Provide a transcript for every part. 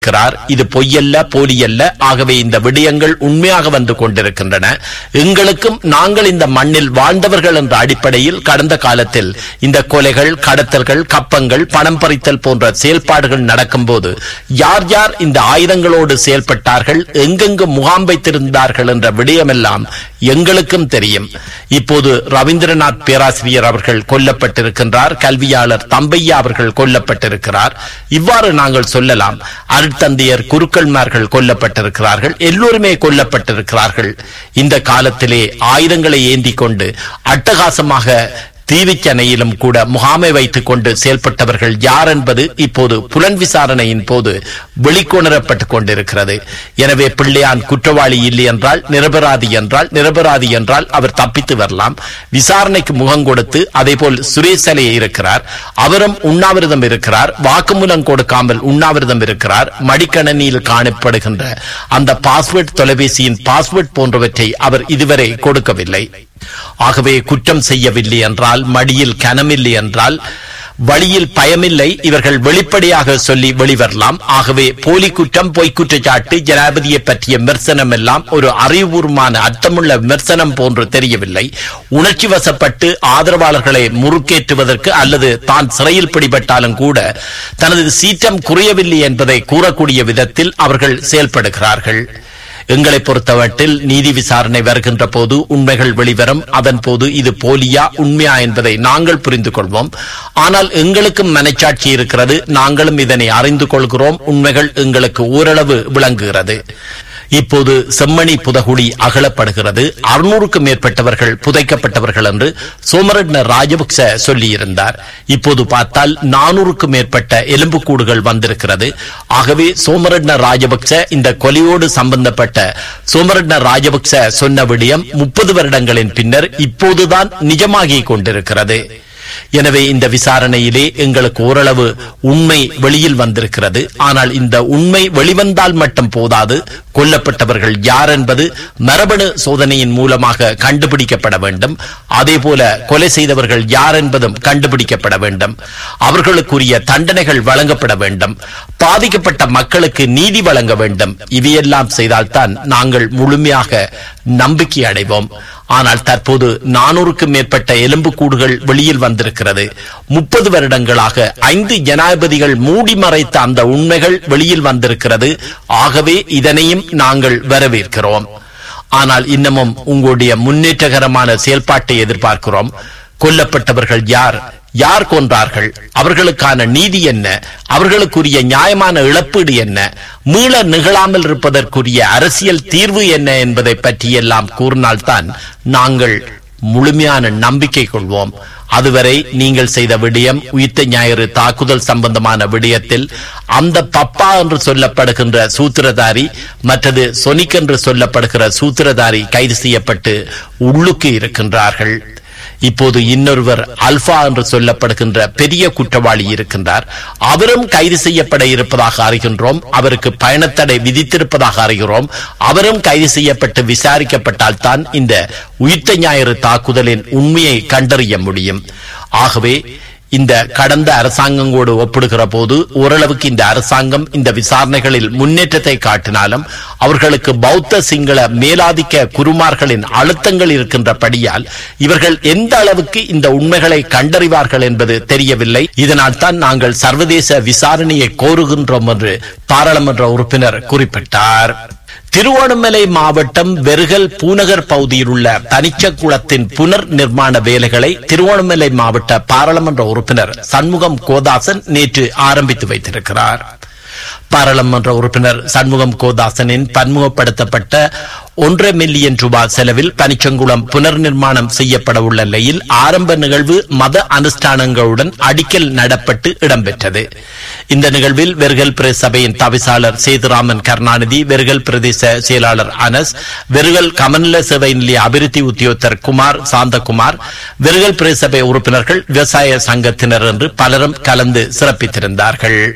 இருக்கிறார் இது பொய்யல்ல போலியல்ல ஆகவே இந்த விடயங்கள் உண்மையாக வந்து கொண்டிருக்கின்றன எங்களுக்கும் நாங்கள் இந்த மண்ணில் வாழ்ந்தவர்கள் என்ற அடிப்படையில் கடந்த காலத்தில் இந்த கொலைகள் கடத்தல்கள் கப்பங்கள் பணம் பறித்தல் போன்ற செயல்பாடுகள் நடக்கும்போது யார் யார் இந்த ஆயுதங்களோடு செயல்பட்டார்கள் எங்கெங்கு முகாம் வைத்திருந்தார்கள் என்ற விடயமெல்லாம் எங்களுக்கும் தெரியும் இப்போது ரவீந்திரநாத் பேராசிரியர் அவர்கள் கொல்லப்பட்டிருக்கின்றார் கல்வியாளர் தம்பையா அவர்கள் கொல்லப்பட்டிருக்கிறார் இவ்வாறு நாங்கள் சொல்லலாம் அருட்தந்தையர் குருக்கள்மார்கள் கொல்லப்பட்டிருக்கிறார்கள் எல்லோருமே கொல்லப்பட்டிருக்கிறார்கள் இந்த காலத்திலே ஆயுதங்களை ஏந்தி கொண்டு அட்டகாசமாக தீவிச்சனையிலும் கூட முகாமை வைத்துக் கொண்டு செயல்பட்டவர்கள் யார் என்பது இப்போது புலன் விசாரணையின் போது வெளிக்கொணரப்பட்டுக் கொண்டிருக்கிறது எனவே பிள்ளையான் குற்றவாளி இல்லை என்றால் நிரபராதி என்றால் நிரபராதி என்றால் அவர் தப்பித்து வரலாம் விசாரணைக்கு முகம் கொடுத்து அதேபோல் சுரேஷ் அலே இருக்கிறார் அவரும் உண்ணாவிரதம் இருக்கிறார் வாக்குமூலம் கொடுக்காமல் உண்ணாவிரதம் இருக்கிறார் மடிக்கணனியில் காணப்படுகின்ற அந்த பாஸ்வேர்ட் தொலைபேசியின் பாஸ்வேர்ட் போன்றவற்றை அவர் இதுவரை கொடுக்கவில்லை ஆகவே குற்றம் செய்யவில்லை என்றால் மடியில் கனமில்லை என்றால் வழியில் பயமில்லை இவர்கள் வெளிப்படையாக சொல்லி வெளிவரலாம் ஆகவே போலி குற்றம் பொய் குற்றச்சாட்டு ஜனாதிபதியை பற்றிய விமர்சனம் எல்லாம் ஒரு அறிவுபூர்வமான அர்த்தமுள்ள விமர்சனம் போன்று தெரியவில்லை உணர்ச்சி வசப்பட்டு ஆதரவாளர்களை முறுக்கேற்றுவதற்கு அல்லது தான் சிறையில் பிடிபட்டாலும் கூட தனது சீற்றம் குறையவில்லை என்பதை கூறக்கூடிய விதத்தில் அவர்கள் செயல்படுகிறார்கள் எங்களை பொறுத்தவற்றில் நீதி விசாரணை வருகின்ற போது உண்மைகள் வெளிவரும் அதன் போது இது போலியா உண்மையா என்பதை நாங்கள் புரிந்து கொள்வோம் ஆனால் எங்களுக்கும் மனச்சாட்சி இருக்கிறது நாங்களும் இதனை அறிந்து கொள்கிறோம் உண்மைகள் எங்களுக்கு ஓரளவு விளங்குகிறது இப்போது செம்மணி புதகுழி அகலப்படுகிறது அறுநூறுக்கும் மேற்பட்டவர்கள் புதைக்கப்பட்டவர்கள் என்று சோமரட்ன ராஜபக்ச சொல்லியிருந்தார் இப்போது பார்த்தால் நானூறுக்கும் மேற்பட்ட எலும்புக்கூடுகள் வந்திருக்கிறது ஆகவே சோமரட்ன ராஜபக்ச இந்த கொலையோடு சம்பந்தப்பட்ட சோமரட்ன ராஜபக்ச சொன்ன விடயம் முப்பது வருடங்களின் பின்னர் இப்போதுதான் நிஜமாகிக் கொண்டிருக்கிறது எனவே இந்த விசாரணையிலே எங்களுக்கு ஓரளவு உண்மை வெளியில் வந்திருக்கிறது ஆனால் இந்த உண்மை வெளிவந்தால் மட்டும் போதாது கொல்லப்பட்டவர்கள் யார் என்பது மரபணு சோதனையின் மூலமாக கண்டுபிடிக்கப்பட வேண்டும் அதேபோல கொலை செய்தவர்கள் யார் என்பதும் கண்டுபிடிக்கப்பட வேண்டும் அவர்களுக்குரிய தண்டனைகள் வழங்கப்பட வேண்டும் பாதிக்கப்பட்ட மக்களுக்கு நீதி வழங்க வேண்டும் இவையெல்லாம் செய்தால்தான் நாங்கள் முழுமையாக நம்பிக்கை அடைவோம் ஆனால் தற்போது நானூறுக்கும் மேற்பட்ட எலும்புக்கூடுகள் வெளியில் வந்திருக்கிறது முப்பது வருடங்களாக ஐந்து ஜனாதிபதிகள் மூடி மறைத்த அந்த உண்மைகள் வெளியில் வந்திருக்கிறது ஆகவே இதனையும் நாங்கள் வரவேற்கிறோம் ஆனால் இன்னமும் உங்களுடைய முன்னேற்றகரமான செயல்பாட்டை எதிர்பார்க்கிறோம் கொல்லப்பட்டவர்கள் யார் யார் கொன்றார்கள் அவர்களுக்கான நீதி என்ன அவர்களுக்குரிய நியாயமான இழப்பீடு என்ன மீள நிகழாமல் இருப்பதற்குரிய அரசியல் தீர்வு என்ன என்பதை பற்றியெல்லாம் கூறினால்தான் நாங்கள் முழுமையான நம்பிக்கை கொள்வோம் அதுவரை நீங்கள் செய்த விடயம் உயிர்த்த ஞாயிறு தாக்குதல் சம்பந்தமான விடயத்தில் அந்த பப்பா என்று சொல்லப்படுகின்ற சூத்திரதாரி மற்றது சொனிக் என்று சொல்லப்படுகிற சூத்திரதாரி கைது செய்யப்பட்டு உள்ளுக்கு இருக்கின்றார்கள் இப்போது இன்னொருவர் அல்பா என்று சொல்லப்படுகின்ற பெரிய குற்றவாளி இருக்கின்றார் அவரும் கைது செய்யப்பட இருப்பதாக அறிகின்றோம் அவருக்கு பயணத்தடை விதித்திருப்பதாக அறிகிறோம் அவரும் கைது செய்யப்பட்டு விசாரிக்கப்பட்டால் தான் இந்த உயிர்த்த ஞாயிறு தாக்குதலின் உண்மையை கண்டறிய முடியும் ஆகவே இந்த கடந்த அரசாங்கங்களோடு ஒப்பிடுகிற போது ஓரளவுக்கு இந்த அரசாங்கம் இந்த விசாரணைகளில் முன்னேற்றத்தை காட்டினாலும் அவர்களுக்கு பௌத்த சிங்கள மேலாதிக்க குருமார்களின் அழுத்தங்கள் இருக்கின்றபடியால் இவர்கள் எந்த அளவுக்கு இந்த உண்மைகளை கண்டறிவார்கள் என்பது தெரியவில்லை இதனால் தான் நாங்கள் சர்வதேச விசாரணையை கோருகின்றோம் என்று பாராளுமன்ற உறுப்பினர் குறிப்பிட்டார் திருவோணமலை மாவட்டம் வெறுகல் பூநகர் பகுதியில் உள்ள தனிச்சக்குளத்தின் புனர் நிர்மாண வேலைகளை திருவோணமலை மாவட்ட பாராளுமன்ற உறுப்பினர் சண்முகம் கோதாசன் நேற்று ஆரம்பித்து வைத்திருக்கிறார் பாராளுமன்ற உறுப்பினர் சண்முகம் கோதாசனின் பன்முகப்படுத்தப்பட்ட ஒன்றரை மில்லியன் ரூபாய் செலவில் பனிச்சங்குளம் புனர் நிர்மாணம் செய்யப்பட உள்ள நிலையில் ஆரம்ப நிகழ்வு மத அனுஷ்டானங்களுடன் அடிக்கல் நடப்பட்டு இடம்பெற்றது இந்த நிகழ்வில் வெறுகல் பிரதேச சபையின் தவிசாளர் சேதுராமன் கருணாநிதி வெறுகல் பிரதேச செயலாளர் அனஸ் வெறுகல் கமநல சேவை நிலைய அபிவிருத்தி உத்தியோகத்தர் குமார் சாந்தகுமார் வெறுகல் பிரதேச சபை உறுப்பினர்கள் விவசாய சங்கத்தினர் என்று பலரும் கலந்து சிறப்பித்திருந்தார்கள்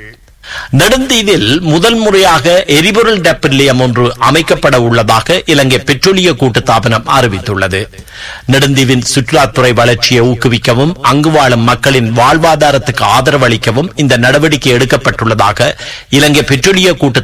நெடுந்தீவில் முதல் முறையாக எரிபொருள் டெப் நிலையம் ஒன்று அமைக்கப்பட உள்ளதாக இலங்கை பெட்ரோலிய கூட்டுத்தாபனம் அறிவித்துள்ளது நெடுந்தீவின் சுற்றுலாத்துறை வளர்ச்சியை ஊக்குவிக்கவும் அங்கு வாழும் மக்களின் வாழ்வாதாரத்துக்கு ஆதரவு அளிக்கவும் இந்த நடவடிக்கை எடுக்கப்பட்டுள்ளதாக இலங்கை பெட்ரோலிய கூட்டு